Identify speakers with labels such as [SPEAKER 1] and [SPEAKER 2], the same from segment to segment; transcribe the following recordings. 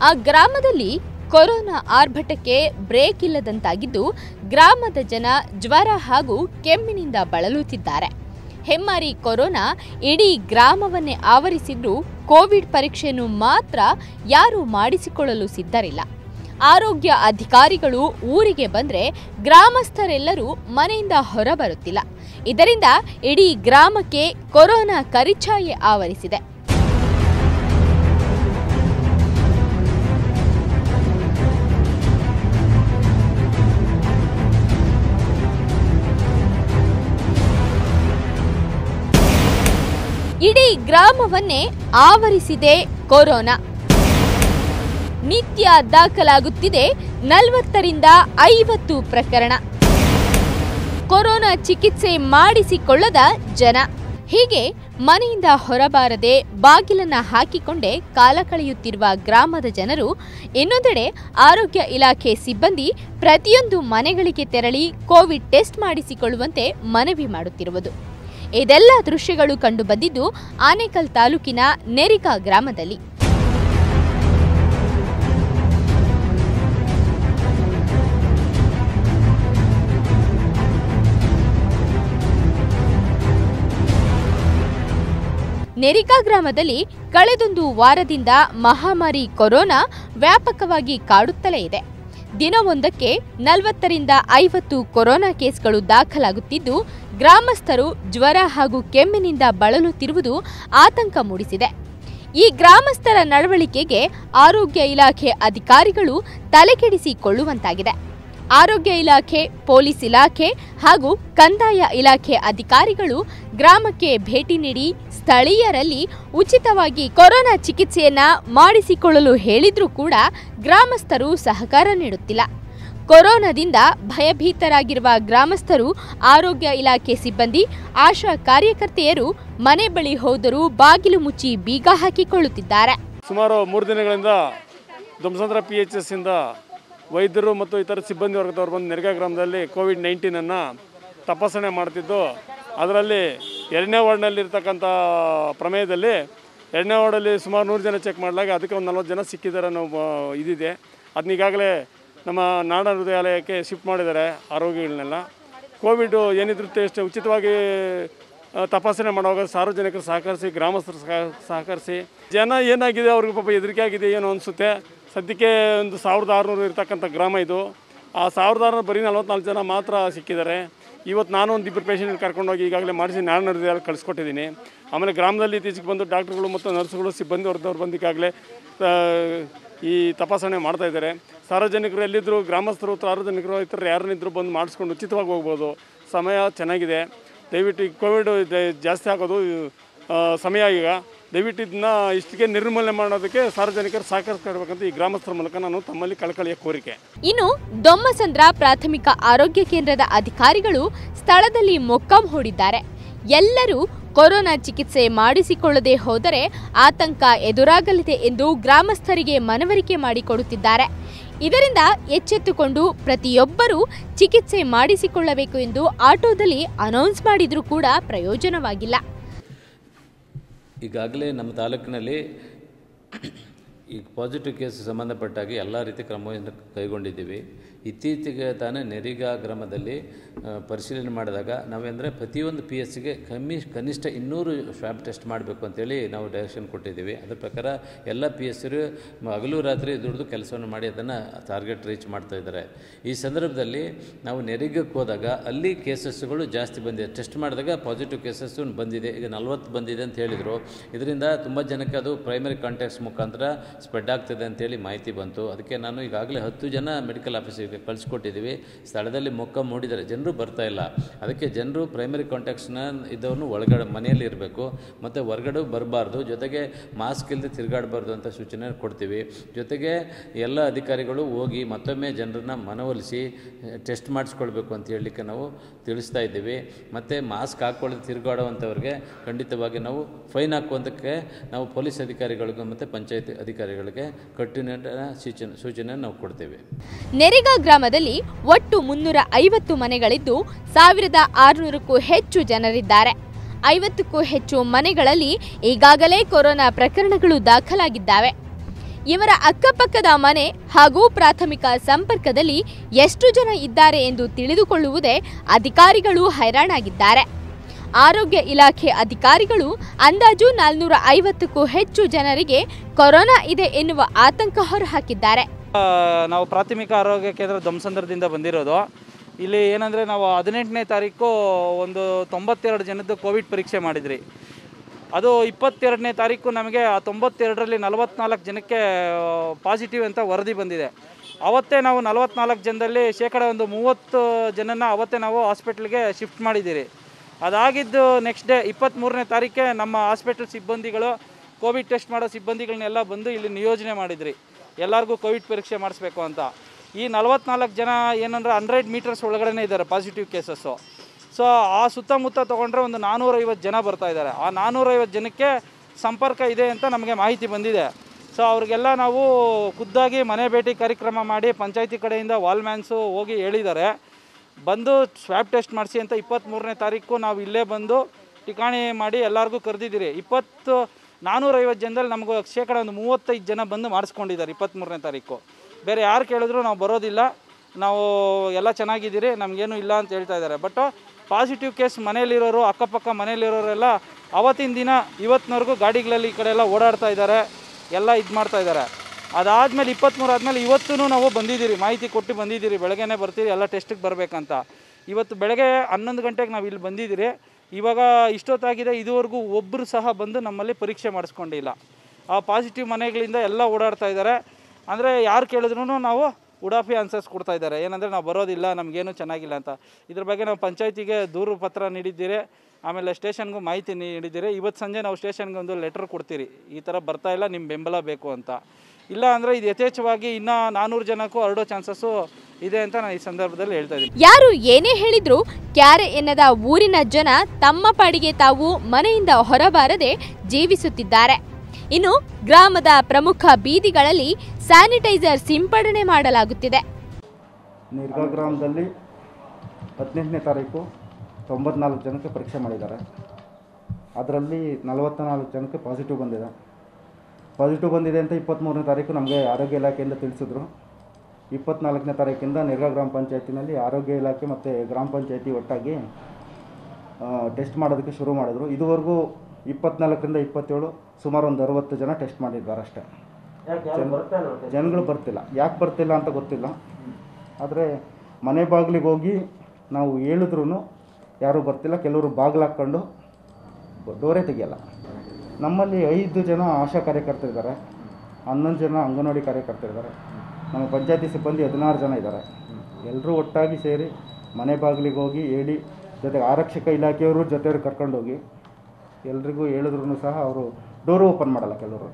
[SPEAKER 1] ಆ ಗ್ರಾಮದಲ್ಲಿ corona ಆರ್ಭಟಕ್ಕೆ break ಇಲ್ಲದಂತಾಗಿದ್ದು ಗ್ರಾಮದ ಜನ ಜ್ವರ ಹಾಗೂ ಕೆಮ್ಮಿನಿಂದ ಬಳಲುತ್ತಿದ್ದಾರೆ ಹೆಮ್ಮಾರಿ ಕೊರೋನಾ ಇಡೀ ಗ್ರಾಮವನ್ನೇ ಆವರಿಸಿದ್ರೂ ಕೋವಿಡ್ ಪರೀಕ್ಷೆಯನ್ನು ಮಾತ್ರ ಯಾರೂ ಮಾಡಿಸಿಕೊಳ್ಳಲು ಸಿದ್ಧರಿಲ್ಲ ಆರೋಗ್ಯ ಅಧಿಕಾರಿಗಳು ಊರಿಗೆ ಬಂದ್ರೆ ಗ್ರಾಮಸ್ಥರೆಲ್ಲರೂ ಮನೆಯಿಂದ ಹೊರಬರುತ್ತಿಲ್ಲ ಇದರಿಂದ ಇಡೀ ಗ್ರಾಮಕ್ಕೆ ಕೊರೋನಾ ಕರಿಛಾಯೆ ಆವರಿಸಿದೆ ಇಡೀ ಗ್ರಾಮವನ್ನೇ ಆವರಿಸಿದೆ ಕೊರೋನಾ ನಿತ್ಯ ದಾಖಲಾಗುತ್ತಿದೆ ನಲವತ್ತರಿಂದ ಐವತ್ತು ಪ್ರಕರಣ ಕೊರೋನಾ ಚಿಕಿತ್ಸೆ ಮಾಡಿಸಿಕೊಳ್ಳದ ಜನ ಹೀಗೆ ಮನೆಯಿಂದ ಹೊರಬಾರದೆ ಬಾಗಿಲನ್ನ ಹಾಕಿಕೊಂಡೇ ಕಾಲ ಕಳೆಯುತ್ತಿರುವ ಗ್ರಾಮದ ಜನರು ಇನ್ನೊಂದೆಡೆ ಆರೋಗ್ಯ ಇಲಾಖೆ ಸಿಬ್ಬಂದಿ ಪ್ರತಿಯೊಂದು ಮನೆಗಳಿಗೆ ತೆರಳಿ ಕೋವಿಡ್ ಟೆಸ್ಟ್ ಮಾಡಿಸಿಕೊಳ್ಳುವಂತೆ ಮನವಿ ಮಾಡುತ್ತಿರುವುದು ಇದೆಲ್ಲ ದೃಶ್ಯಗಳು ಕಂಡುಬಂದಿದ್ದು ಆನೇಕಲ್ ತಾಲೂಕಿನ ನೆರಿಕಾ ಗ್ರಾಮದಲ್ಲಿ ನೆರಿಕಾ ಗ್ರಾಮದಲ್ಲಿ ಕಳೆದೊಂದು ವಾರದಿಂದ ಮಹಾಮಾರಿ ಕೊರೋನಾ ವ್ಯಾಪಕವಾಗಿ ಕಾಡುತ್ತಲೇ ಇದೆ ದಿನವೊಂದಕ್ಕೆ ನಲವತ್ತರಿಂದ ಐವತ್ತು ಕೊರೋನಾ ಕೇಸ್ಗಳು ದಾಖಲಾಗುತ್ತಿದ್ದು ಗ್ರಾಮಸ್ಥರು ಜ್ವರ ಹಾಗೂ ಕೆಮ್ಮಿನಿಂದ ಬಳಲುತ್ತಿರುವುದು ಆತಂಕ ಮೂಡಿಸಿದೆ ಈ ಗ್ರಾಮಸ್ಥರ ನಡವಳಿಕೆಗೆ ಆರೋಗ್ಯ ಇಲಾಖೆ ಅಧಿಕಾರಿಗಳು ತಲೆಕೆಡಿಸಿಕೊಳ್ಳುವಂತಾಗಿದೆ ಆರೋಗ್ಯ ಇಲಾಖೆ ಪೊಲೀಸ್ ಇಲಾಖೆ ಹಾಗೂ ಕಂದಾಯ ಇಲಾಖೆ ಅಧಿಕಾರಿಗಳು ಗ್ರಾಮಕ್ಕೆ ಭೇಟಿ ನೀಡಿ ಸ್ಥಳೀಯರಲ್ಲಿ ಉಚಿತವಾಗಿ ಕೊರೋನಾ ಚಿಕಿತ್ಸೆಯನ್ನ ಮಾಡಿಸಿಕೊಳ್ಳಲು ಹೇಳಿದ್ರೂ ಕೂಡ ಗ್ರಾಮಸ್ಥರು ಸಹಕಾರ ನೀಡುತ್ತಿಲ್ಲ ಕೊರೋನಾದಿಂದ ಭಯಭೀತರಾಗಿರುವ ಗ್ರಾಮಸ್ಥರು ಆರೋಗ್ಯ ಇಲಾಖೆ ಸಿಬ್ಬಂದಿ ಆಶಾ ಕಾರ್ಯಕರ್ತೆಯರು ಮನೆ ಬಳಿ ಹೋದರೂ ಬಾಗಿಲು ಮುಚ್ಚಿ ಬೀಗ ಹಾಕಿಕೊಳ್ಳುತ್ತಿದ್ದಾರೆ
[SPEAKER 2] ಸುಮಾರು ಮೂರು ದಿನಗಳಿಂದ ಧ್ವಂಸಂದ್ರ ಪಿ ಎಚ್ ಎಸ್ ಇಂದ ವೈದ್ಯರು ಮತ್ತು ಇತರ ಸಿಬ್ಬಂದಿ ವರ್ಗದವರು ಬಂದು ನೆರಗ ಗ್ರಾಮದಲ್ಲಿ ಕೋವಿಡ್ ನೈನ್ಟೀನನ್ನು ತಪಾಸಣೆ ಮಾಡ್ತಿದ್ದು ಅದರಲ್ಲಿ ಎರಡನೇ ವಾರ್ಡ್ನಲ್ಲಿರ್ತಕ್ಕಂಥ ಪ್ರಮೇಯದಲ್ಲಿ ಎರಡನೇ ವಾರ್ಡಲ್ಲಿ ಸುಮಾರು ನೂರು ಜನ ಚೆಕ್ ಮಾಡಲಾಗ ಅದಕ್ಕೆ ಒಂದು ನಲ್ವತ್ತು ಜನ ಸಿಕ್ಕಿದ್ದಾರೆ ಅನ್ನೋ ಬ- ಇದಿದೆ ಅದನ್ನ ಈಗಾಗಲೇ ನಮ್ಮ ನಾಡ ಹೃದಯಾಲಯಕ್ಕೆ ಶಿಫ್ಟ್ ಮಾಡಿದ್ದಾರೆ ಆರೋಗ್ಯಗಳನ್ನೆಲ್ಲ ಕೋವಿಡ್ ಏನಿದ್ರು ಟೆಸ್ಟ್ ಉಚಿತವಾಗಿ ಆ, ತಪಾಸಣೆ ಮಾಡುವಾಗ ಸಾರ್ವಜನಿಕರು ಸಹಕರಿಸಿ ಗ್ರಾಮಸ್ಥರು ಸಹ ಸಹಕರಿಸಿ ಜನ ಏನಾಗಿದೆ ಅವ್ರಿಗೆ ಪಾಪ ಹೆದರಿಕೆ ಆಗಿದೆ ಏನೋ ಅನಿಸುತ್ತೆ ಸದ್ಯಕ್ಕೆ ಒಂದು ಸಾವಿರದ ಆರುನೂರು ಇರ್ತಕ್ಕಂಥ ಗ್ರಾಮ ಇದು ಆ ಸಾವಿರದ ಆರುನೂರು ಬರೀ ನಲ್ವತ್ನಾಲ್ಕು ಜನ ಮಾತ್ರ ಸಿಕ್ಕಿದ್ದಾರೆ ಇವತ್ತು ನಾನು ಒಂದು ಇಬ್ಬರು ಪೇಷಂಟ್ ಕರ್ಕೊಂಡೋಗಿ ಈಗಾಗಲೇ ಮಾಡಿಸಿ ನಾಳೆ ನಡೆದ ಕಳಿಸ್ಕೊಟ್ಟಿದ್ದೀನಿ ಆಮೇಲೆ ಗ್ರಾಮದಲ್ಲಿ ಇತ್ತೀಚೆಗೆ ಬಂದು ಡಾಕ್ಟ್ರುಗಳು ಮತ್ತು ನರ್ಸ್ಗಳು ಸಿಬ್ಬಂದಿ ವರ್ಗದವ್ರು ಬಂದು ಈಗಾಗಲೇ ಆ, ಈ ತಪಾಸಣೆ ಮಾಡ್ತಾ ಇದ್ದಾರೆ ಸಾರ್ವಜನಿಕರು ಎಲ್ಲಿದ್ದರು ಗ್ರಾಮಸ್ಥರು ಸಾರ್ವಜನಿಕರು ಇತರ ಯಾರನ್ನಿದ್ರು ಬಂದು ಮಾಡಿಸ್ಕೊಂಡು ಉಚಿತವಾಗಿ ಹೋಗ್ಬೋದು ಸಮಯ ಚೆನ್ನಾಗಿದೆ ದಯವಿಟ್ಟು ಈ ಕೋವಿಡ್ ಜ- ಜಾಸ್ತಿ ಆಗೋದು ಆ, ಸಮಯ ಈಗ ದಯವಿಟ್ಟು ಇದನ್ನ ಇಷ್ಟಿಗೆ ನಿರ್ಮೂಲನೆ ಮಾಡೋದಕ್ಕೆ ಸಾರ್ವಜನಿಕರು ಸಹಕರಿಸ್ಕೊಡ್ಬೇಕಂತ ಈ ಗ್ರಾಮಸ್ಥರ ಮೂಲಕ ನಾನು ತಮ್ಮಲ್ಲಿ ಕಳಕಳಿಯ ಕೋರಿಕೆ
[SPEAKER 1] ಇನ್ನು ದೊಮ್ಮಸಂದ್ರ ಪ್ರಾಥಮಿಕ ಆರೋಗ್ಯ ಕೇಂದ್ರದ ಅಧಿಕಾರಿಗಳು ಸ್ಥಳದಲ್ಲಿ ಮೊಕ್ಕಂ ಹೂಡಿದ್ದಾರೆ ಎಲ್ಲರೂ ಕೊರೋನಾ ಚಿಕಿತ್ಸೆ ಮಾಡಿಸಿಕೊಳ್ಳದೆ ಹೋದರೆ ಆತಂಕ ಎದುರಾಗಲಿದೆ ಎಂದು ಗ್ರಾಮಸ್ಥರಿಗೆ ಮನವರಿಕೆ ಮಾಡಿಕೊಡುತ್ತಿದ್ದಾರೆ ಇದರಿಂದ ಎಚ್ಚೆತ್ತುಕೊಂಡು ಪ್ರತಿಯೊಬ್ಬರೂ ಚಿಕಿತ್ಸೆ ಮಾಡಿಸಿಕೊಳ್ಳಬೇಕು ಎಂದು ಆಟೋದಲ್ಲಿ ಅನೌನ್ಸ್ ಮಾಡಿದ್ರೂ ಕೂಡ ಪ್ರಯೋಜನವಾಗಿಲ್ಲ
[SPEAKER 3] ಈಗಾಗಲೇ ನಮ್ಮ ತಾಲೂಕಿನಲ್ಲಿ ಈ ಪಾಸಿಟಿವ್ ಕೇಸ್ ಸಂಬಂಧಪಟ್ಟಾಗಿ ಎಲ್ಲ ರೀತಿ ಕ್ರಮವನ್ನು ಕೈಗೊಂಡಿದ್ದೀವಿ ಇತ್ತೀಚೆಗೆ ತಾನೇ ನೆರಿಗಾ ಗ್ರಾಮದಲ್ಲಿ ಆ, ಪರಿಶೀಲನೆ ಮಾಡಿದಾಗ ನಾವೆಂದರೆ ಪ್ರತಿಯೊಂದು ಪಿ ಎಸ್ ಸಿಗೆ ಕಮ್ಮಿ ಕನಿಷ್ಠ ಇನ್ನೂರು ಸ್ವ್ಯಾಬ್ ಟೆಸ್ಟ್ ಮಾಡಬೇಕು ಅಂತೇಳಿ ನಾವು ಡೈರೆಕ್ಷನ್ ಕೊಟ್ಟಿದ್ದೀವಿ ಅದ್ರ ಪ್ರಕಾರ ಎಲ್ಲ ಪಿ ಎಸ್ ಸಿರು ಹಗಲು ರಾತ್ರಿ ದುಡಿದು ಕೆಲಸವನ್ನು ಮಾಡಿ ಅದನ್ನು ಟಾರ್ಗೆಟ್ ರೀಚ್ ಮಾಡ್ತಾ ಇದ್ದಾರೆ ಈ ಸಂದರ್ಭದಲ್ಲಿ ನಾವು ನೆರಿಗಕ್ಕೆ ಹೋದಾಗ ಅಲ್ಲಿ ಕೇಸಸ್ಗಳು ಜಾಸ್ತಿ ಬಂದಿದೆ ಟೆಸ್ಟ್ ಮಾಡಿದಾಗ ಪಾಸಿಟಿವ್ ಕೇಸಸ್ ಬಂದಿದೆ ಈಗ ನಲ್ವತ್ತು ಬಂದಿದೆ ಅಂತ ಹೇಳಿದರು ಇದರಿಂದ ತುಂಬ ಜನಕ್ಕೆ ಅದು ಪ್ರೈಮರಿ ಕಾಂಟ್ಯಾಕ್ಟ್ಸ್ ಮುಖಾಂತರ ಸ್ಪ್ರೆಡ್ ಆಗ್ತದೆ ಅಂತೇಳಿ ಮಾಹಿತಿ ಬಂತು ಅದಕ್ಕೆ ನಾನು ಈಗಾಗಲೇ ಹತ್ತು ಜನ ಮೆಡಿಕಲ್ ಆಫೀಸಿಗೆ ಕಳಿಸ್ಕೊಟ್ಟಿದ್ದೀವಿ ಸ್ಥಳದಲ್ಲಿ ಮೊಕ್ಕ ಮೂಡಿದ್ದಾರೆ ಜನರು ಬರ್ತಾ ಇಲ್ಲ ಅದಕ್ಕೆ ಜನರು ಪ್ರೈಮರಿ ಕಾಂಟ್ಯಾಕ್ಟ್ಸ್ನ ಇದ್ದವನು ಒಳಗಡೆ ಮನೆಯಲ್ಲಿ ಇರಬೇಕು ಮತ್ತು ಹೊರಗಡೆ ಬರಬಾರ್ದು ಜೊತೆಗೆ ಮಾಸ್ಕ್ ಇಲ್ಲದೆ ತಿರುಗಾಡಬಾರ್ದು ಅಂತ ಸೂಚನೆ ಕೊಡ್ತೀವಿ ಜೊತೆಗೆ ಎಲ್ಲ ಅಧಿಕಾರಿಗಳು ಹೋಗಿ ಮತ್ತೊಮ್ಮೆ ಜನರನ್ನ ಮನವೊಲಿಸಿ ಟೆಸ್ಟ್ ಮಾಡಿಸ್ಕೊಳ್ಬೇಕು ಅಂತ ಹೇಳಲಿಕ್ಕೆ ನಾವು ತಿಳಿಸ್ತಾ ಇದ್ದೀವಿ ಮತ್ತು ಮಾಸ್ಕ್ ಹಾಕ್ಕೊಳ್ಳದೆ ತಿರುಗಾಡುವಂಥವ್ರಿಗೆ ಖಂಡಿತವಾಗಿ ನಾವು ಫೈನ್ ಹಾಕುವಂಥಕ್ಕೆ ನಾವು ಪೊಲೀಸ್ ಅಧಿಕಾರಿಗಳಿಗೂ ಮತ್ತು ಪಂಚಾಯತ್ ಅಧಿಕಾರಿಗಳಿಗೆ ಕಟ್ಟುನಿಟ್ಟಿನ ಸೂಚನೆ ಸೂಚನೆ ನಾವು ಕೊಡ್ತೇವೆ
[SPEAKER 1] ನೆರೆಗಾ ಗ್ರಾಮದಲ್ಲಿ ಒಟ್ಟು ಮುನ್ನೂರ ಐವತ್ತು ಮನೆಗಳಿದ್ದು ಸಾವಿರದ ಆರುನೂರಕ್ಕೂ ಹೆಚ್ಚು ಜನರಿದ್ದಾರೆ ಐವತ್ತಕ್ಕೂ ಹೆಚ್ಚು ಮನೆಗಳಲ್ಲಿ ಈಗಾಗಲೇ ಕೊರೋನಾ ಪ್ರಕರಣಗಳು ದಾಖಲಾಗಿದ್ದಾವೆ ಇವರ ಅಕ್ಕಪಕ್ಕದ ಮನೆ ಹಾಗೂ ಪ್ರಾಥಮಿಕ ಸಂಪರ್ಕದಲ್ಲಿ ಎಷ್ಟು ಜನ ಇದ್ದಾರೆ ಎಂದು ತಿಳಿದುಕೊಳ್ಳುವುದೇ ಅಧಿಕಾರಿಗಳು ಹೈರಾಣಾಗಿದ್ದಾರೆ ಆರೋಗ್ಯ ಇಲಾಖೆ ಅಧಿಕಾರಿಗಳು ಅಂದಾಜು ನಾಲ್ನೂರ ಐವತ್ತಕ್ಕೂ ಹೆಚ್ಚು ಜನರಿಗೆ ಕೊರೋನಾ ಇದೆ ಎನ್ನುವ ಆತಂಕ ಹೊರಹಾಕಿದ್ದಾರೆ
[SPEAKER 4] ಆ, ನಾವು ಪ್ರಾಥಮಿಕ ಆರೋಗ್ಯ ಕೇಂದ್ರ ದಂಸಂದ್ರದಿಂದ ಬಂದಿರೋದು ಇಲ್ಲಿ ಏನಂದರೆ ನಾವು ಹದಿನೆಂಟನೇ ತಾರೀಕು ಒಂದು ತೊಂಬತ್ತೆರಡು ಜನದ್ದು ಕೋವಿಡ್ ಪರೀಕ್ಷೆ ಮಾಡಿದ್ರಿ ಅದು ಇಪ್ಪತ್ತೆರಡನೇ ತಾರೀಕು ನಮಗೆ ಆ ತೊಂಬತ್ತೆರಡರಲ್ಲಿ ನಲವತ್ನಾಲ್ಕು ಜನಕ್ಕೆ ಪಾಸಿಟಿವ್ ಅಂತ ವರದಿ ಬಂದಿದೆ ಅವತ್ತೇ ನಾವು ನಲವತ್ನಾಲ್ಕು ಜನದಲ್ಲಿ ಶೇಕಡ ಒಂದು ಮೂವತ್ತು ಜನನ ಅವತ್ತೇ ನಾವು ಹಾಸ್ಪಿಟ್ಲಿಗೆ ಶಿಫ್ಟ್ ಮಾಡಿದ್ದೀರಿ ಅದಾಗಿದ್ದು ನೆಕ್ಸ್ಟ್ ಡೇ ಇಪ್ಪತ್ತ್ಮೂರನೇ ತಾರೀಕೆ ನಮ್ಮ ಹಾಸ್ಪಿಟಲ್ ಸಿಬ್ಬಂದಿಗಳು ಕೋವಿಡ್ ಟೆಸ್ಟ್ ಮಾಡೋ ಸಿಬ್ಬಂದಿಗಳನ್ನೆಲ್ಲ ಬಂದು ಇಲ್ಲಿ ನಿಯೋಜನೆ ಮಾಡಿದ್ರಿ ಎಲ್ಲರಿಗೂ ಕೋವಿಡ್ ಪರೀಕ್ಷೆ ಮಾಡಿಸ್ಬೇಕು ಅಂತ ಈ ನಲವತ್ನಾಲ್ಕು ಜನ ಏನಂದ್ರೆ ಹಂಡ್ರೆಡ್ ಮೀಟರ್ಸ್ ಒಳಗಡೆ ಇದ್ದಾರೆ ಪಾಸಿಟಿವ್ ಕೇಸಸ್ಸು ಸೊ ಆ ಸುತ್ತಮುತ್ತ ತೊಗೊಂಡ್ರೆ ಒಂದು ನಾನ್ನೂರೈವತ್ತು ಜನ ಬರ್ತಾ ಇದ್ದಾರೆ ಆ ನಾನ್ನೂರೈವತ್ತು ಜನಕ್ಕೆ ಸಂಪರ್ಕ ಇದೆ ಅಂತ ನಮಗೆ ಮಾಹಿತಿ ಬಂದಿದೆ ಸೊ ಅವ್ರಿಗೆಲ್ಲ ನಾವು ಖುದ್ದಾಗಿ ಮನೆ ಭೇಟಿ ಕಾರ್ಯಕ್ರಮ ಮಾಡಿ ಪಂಚಾಯತಿ ಕಡೆಯಿಂದ ವಾಲ್ಮ್ಯಾನ್ಸು ಹೋಗಿ ಹೇಳಿದ್ದಾರೆ ಬಂದು ಸ್ವ್ಯಾಬ್ ಟೆಸ್ಟ್ ಮಾಡಿಸಿ ಅಂತ ಇಪ್ಪತ್ತ್ಮೂರನೇ ತಾರೀಕು ನಾವು ಇಲ್ಲೇ ಬಂದು ಠಿಕಾಣಿ ಮಾಡಿ ಎಲ್ಲರಿಗೂ ಕರೆದಿದ್ದೀರಿ ಇಪ್ಪತ್ತು ನಾನ್ನೂರೈವತ್ತು ಜನದಲ್ಲಿ ನಮ್ಗೆ ಶೇಕಡ ಒಂದು ಮೂವತ್ತೈದು ಜನ ಬಂದು ಮಾಡಿಸ್ಕೊಂಡಿದ್ದಾರೆ ಇಪ್ಪತ್ತ್ಮೂರನೇ ತಾರೀಕು ಬೇರೆ ಯಾರು ಕೇಳಿದ್ರು ನಾವು ಬರೋದಿಲ್ಲ ನಾವು ಎಲ್ಲ ಚೆನ್ನಾಗಿದ್ದೀರಿ ನಮಗೇನು ಇಲ್ಲ ಅಂತ ಹೇಳ್ತಾ ಇದ್ದಾರೆ ಬಟ್ ಪಾಸಿಟಿವ್ ಕೇಸ್ ಮನೇಲಿರೋರು ಅಕ್ಕಪಕ್ಕ ಮನೇಲಿರೋರೆಲ್ಲ ಅವತ್ತಿನ ದಿನ ಇವತ್ತಿನವರೆಗೂ ಗಾಡಿಗಳಲ್ಲಿ ಈ ಕಡೆ ಎಲ್ಲ ಓಡಾಡ್ತಾ ಇದ್ದಾರೆ ಎಲ್ಲ ಇದು ಮಾಡ್ತಾ ಇದ್ದಾರೆ ಅದಾದಮೇಲೆ ಇಪ್ಪತ್ತ್ಮೂರು ಆದಮೇಲೆ ಇವತ್ತೂ ನಾವು ಬಂದಿದ್ದೀರಿ ಮಾಹಿತಿ ಕೊಟ್ಟು ಬಂದಿದ್ದೀರಿ ಬೆಳಗ್ಗೆನೇ ಬರ್ತೀರಿ ಎಲ್ಲ ಟೆಸ್ಟಿಗೆ ಬರಬೇಕಂತ ಇವತ್ತು ಬೆಳಗ್ಗೆ ಹನ್ನೊಂದು ಗಂಟೆಗೆ ನಾವು ಇಲ್ಲಿ ಬಂದಿದ್ದೀರಿ ಇವಾಗ ಇಷ್ಟೊತ್ತಾಗಿದೆ ಇದುವರೆಗೂ ಒಬ್ಬರು ಸಹ ಬಂದು ನಮ್ಮಲ್ಲಿ ಪರೀಕ್ಷೆ ಮಾಡಿಸ್ಕೊಂಡಿಲ್ಲ ಆ ಪಾಸಿಟಿವ್ ಮನೆಗಳಿಂದ ಎಲ್ಲ ಓಡಾಡ್ತಾ ಇದ್ದಾರೆ ಅಂದರೆ ಯಾರು ಕೇಳಿದ್ರು ನಾವು ಉಡಾಫಿ ಆನ್ಸರ್ಸ್ ಕೊಡ್ತಾ ಇದ್ದಾರೆ ಏನಂದರೆ ನಾವು ಬರೋದಿಲ್ಲ ನಮಗೇನು ಚೆನ್ನಾಗಿಲ್ಲ ಅಂತ ಇದ್ರ ಬಗ್ಗೆ ನಾವು ಪಂಚಾಯತಿಗೆ ದೂರು ಪತ್ರ ನೀಡಿದ್ದೀರಿ ಆಮೇಲೆ ಸ್ಟೇಷನ್ಗೂ ಮಾಹಿತಿ ನೀಡಿದ್ದೀರಿ ಇವತ್ತು ಸಂಜೆ ನಾವು ಸ್ಟೇಷನ್ಗೆ ಒಂದು ಲೆಟರ್ ಕೊಡ್ತೀರಿ ಈ ಥರ ಬರ್ತಾ ಇಲ್ಲ ನಿಮ್ಮ ಬೆಂಬಲ ಬೇಕು ಅಂತ ಇಲ್ಲ ಅಂದರೆ ಇದು ಯಥೇಚ್ಛವಾಗಿ ಇನ್ನೂ ನಾನ್ನೂರು ಜನಕ್ಕೂ ಹರಡೋ ಚಾನ್ಸಸ್ಸು ಇದೆ ಅಂತ ನಾನು ಈ ಸಂದರ್ಭದಲ್ಲಿ ಹೇಳ್ತಾ ಇದ್ದೀನಿ
[SPEAKER 1] ಯಾರು ಏನೇ ಹೇಳಿದ್ರೂ ಕ್ಯಾರೆ ಎನ್ನದ ಊರಿನ ಜನ ತಮ್ಮ ಪಾಡಿಗೆ ತಾವು ಮನೆಯಿಂದ ಹೊರಬಾರದೆ ಜೀವಿಸುತ್ತಿದ್ದಾರೆ ಇನ್ನು ಗ್ರಾಮದ ಪ್ರಮುಖ ಬೀದಿಗಳಲ್ಲಿ ಸ್ಯಾನಿಟೈಸರ್ ಸಿಂಪಡಣೆ ಮಾಡಲಾಗುತ್ತಿದೆ
[SPEAKER 5] ನಿರ್ಗಾ ಗ್ರಾಮದಲ್ಲಿ ಹದಿನೆಂಟನೇ ತಾರೀಕು ತೊಂಬತ್ನಾಲ್ಕು ಜನಕ್ಕೆ ಪರೀಕ್ಷೆ ಮಾಡಿದ್ದಾರೆ ಅದರಲ್ಲಿ ನಲವತ್ತ ನಾಲ್ಕು ಜನಕ್ಕೆ ಪಾಸಿಟಿವ್ ಬಂದಿದೆ ಪಾಸಿಟಿವ್ ಬಂದಿದೆ ಅಂತ ಇಪ್ಪತ್ತ್ಮೂರನೇ ತಾರೀಕು ನಮಗೆ ಆರೋಗ್ಯ ಇಲಾಖೆಯಿಂದ ತಿಳಿಸಿದ್ರು ಇಪ್ಪತ್ನಾಲ್ಕನೇ ತಾರೀಕಿಂದ ನಿರ್ಗಾ ಗ್ರಾಮ ಪಂಚಾಯತಿನಲ್ಲಿ ಆರೋಗ್ಯ ಇಲಾಖೆ ಮತ್ತು ಗ್ರಾಮ ಪಂಚಾಯತಿ ಒಟ್ಟಾಗಿ ಟೆಸ್ಟ್ ಮಾಡೋದಕ್ಕೆ ಶುರು ಮಾಡಿದ್ರು ಇದುವರೆಗೂ ಇಪ್ಪತ್ನಾಲ್ಕರಿಂದ ಇಪ್ಪತ್ತೇಳು ಸುಮಾರು ಒಂದು ಅರವತ್ತು ಜನ ಟೆಸ್ಟ್ ಮಾಡಿದ್ದಾರೆ ಅಷ್ಟೇ ಜನ- ಜನಗಳು ಬರ್ತಿಲ್ಲ ಯಾಕೆ ಬರ್ತಿಲ್ಲ ಅಂತ ಗೊತ್ತಿಲ್ಲ ಆದರೆ ಮನೆ ಬಾಗಿಲಿಗೆ ಹೋಗಿ ನಾವು ಹೇಳಿದ್ರೂ ಯಾರೂ ಬರ್ತಿಲ್ಲ ಕೆಲವರು ಬಾಗಿಲು ಹಾಕ್ಕೊಂಡು ಡೋರೇ ತೆಗಿಯಲ್ಲ ನಮ್ಮಲ್ಲಿ ಐದು ಜನ ಆಶಾ ಕಾರ್ಯಕರ್ತರಿದ್ದಾರೆ ಹನ್ನೊಂದು ಜನ ಅಂಗನವಾಡಿ ಕಾರ್ಯಕರ್ತರಿದ್ದಾರೆ ನಮ್ಮ ಪಂಚಾಯತಿ ಸಿಬ್ಬಂದಿ ಹದಿನಾರು ಜನ ಇದ್ದಾರೆ ಎಲ್ಲರೂ ಒಟ್ಟಾಗಿ ಸೇರಿ ಮನೆ ಬಾಗಿಲಿಗೆ ಹೋಗಿ ಹೇಳಿ ಜೊತೆಗೆ ಆರಕ್ಷಕ ಇಲಾಖೆಯವರು ಜೊತೆಯವ್ರು ಕರ್ಕೊಂಡೋಗಿ ಎಲ್ರಿಗೂ ಹೇಳಿದ್ರು ಸಹ ಅವರು ಡೋರು ಓಪನ್ ಮಾಡಲ್ಲ ಕೆಲವರು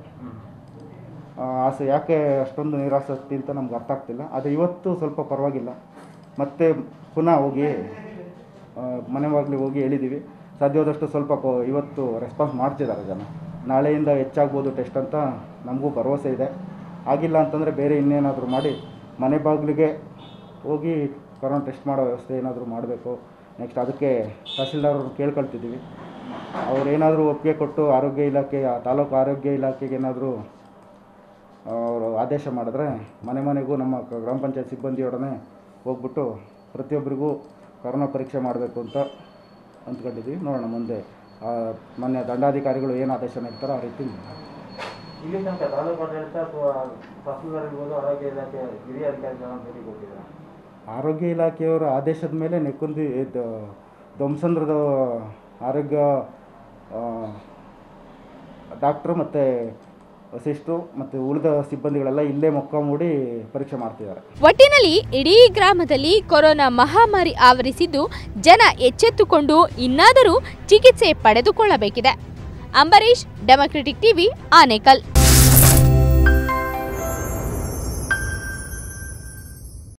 [SPEAKER 5] ಆ, ಆಸೆ ಯಾಕೆ ಅಷ್ಟೊಂದು ನಿರಾಸಕ್ತಿ ಅಂತ ನಮ್ಗೆ ಅರ್ಥ ಆಗ್ತಿಲ್ಲ ಆದರೆ ಇವತ್ತು ಸ್ವಲ್ಪ ಪರವಾಗಿಲ್ಲ ಮತ್ತೆ ಪುನಃ ಹೋಗಿ ಆ, ಮನೆ ಬಾಗಿಲಿಗೆ ಹೋಗಿ ಹೇಳಿದ್ದೀವಿ ಸಾಧ್ಯವಾದಷ್ಟು ಸ್ವಲ್ಪ ಕೊ ಇವತ್ತು ರೆಸ್ಪಾನ್ಸ್ ಮಾಡ್ತಿದ್ದಾರೆ ಜನ ನಾಳೆಯಿಂದ ಹೆಚ್ಚಾಗ್ಬೋದು ಟೆಸ್ಟ್ ಅಂತ ನಮಗೂ ಭರವಸೆ ಇದೆ ಆಗಿಲ್ಲ ಅಂತಂದರೆ ಬೇರೆ ಇನ್ನೇನಾದರೂ ಮಾಡಿ ಮನೆ ಬಾಗಿಲಿಗೆ ಹೋಗಿ ಕೊರೋನಾ ಟೆಸ್ಟ್ ಮಾಡೋ ವ್ಯವಸ್ಥೆ ಏನಾದರೂ ಮಾಡಬೇಕು ನೆಕ್ಸ್ಟ್ ಅದಕ್ಕೆ ತಹಸೀಲ್ದಾರ್ ಅವ್ರನ್ನ ಕೇಳ್ಕೊಳ್ತಿದ್ದೀವಿ ಅವ್ರು ಏನಾದರೂ ಒಪ್ಪಿಗೆ ಕೊಟ್ಟು ಆರೋಗ್ಯ ಇಲಾಖೆ ಆ ತಾಲೂಕು ಆರೋಗ್ಯ ಇಲಾಖೆಗೆ ಏನಾದರೂ ಅವರು ಆದೇಶ ಮಾಡಿದ್ರೆ ಮನೆ ಮನೆಗೂ ನಮ್ಮ ಕ- ಗ್ರಾಮ ಪಂಚಾಯತ್ ಸಿಬ್ಬಂದಿಯೊಡನೆ ಹೋಗ್ಬಿಟ್ಟು ಪ್ರತಿಯೊಬ್ಬರಿಗೂ ಕೊರೋನಾ ಪರೀಕ್ಷೆ ಮಾಡಬೇಕು ಅಂತ ಅಂದ್ಕೊಂಡಿದ್ದೀವಿ ನೋಡೋಣ ಮುಂದೆ ಆ, ಮೊನ್ನೆ ದಂಡಾಧಿಕಾರಿಗಳು ಏನು ಆದೇಶ ನೀಡ್ತಾರೋ ಆ ರೀತಿ
[SPEAKER 6] ಇಲ್ಲಿ ತನಕ ತಾಲೂಕು ಆಡಳಿತ ಅಥವಾ ತಹಸೀಲ್ದಾರ್ ಇರ್ಬೋದು ಆರೋಗ್ಯ ಇಲಾಖೆ ಹಿರಿಯ ಅಧಿಕಾರಿ ಜವಾಬ್ದಾರಿ ಕೊಟ್ಟಿದ್ದಾರೆ
[SPEAKER 5] ಆರೋಗ್ಯ ಇಲಾಖೆಯವರ ಆದೇಶದ ಮೇಲೆ ನೆಕ್ಕುಂದಿ ಇದು ಧ್ವಂಸಂದ್ರದ ಆರೋಗ್ಯ ಡಾಕ್ಟ್ರು ಮತ್ತು ಸಿಸ್ಟ್ರು ಮತ್ತು ಉಳಿದ ಸಿಬ್ಬಂದಿಗಳೆಲ್ಲ ಇಲ್ಲೇ ಮೊಕ್ಕ ಮೂಡಿ ಪರೀಕ್ಷೆ ಮಾಡ್ತಿದ್ದಾರೆ
[SPEAKER 1] ಒಟ್ಟಿನಲ್ಲಿ ಇಡೀ ಗ್ರಾಮದಲ್ಲಿ ಕೊರೋನಾ ಮಹಾಮಾರಿ ಆವರಿಸಿದ್ದು ಜನ ಎಚ್ಚೆತ್ತುಕೊಂಡು ಇನ್ನಾದರೂ ಚಿಕಿತ್ಸೆ ಪಡೆದುಕೊಳ್ಳಬೇಕಿದೆ ಅಂಬರೀಶ್ ಡೆಮೊಕ್ರೆಟಿಕ್ ಟಿವಿ ಆನೇಕಲ್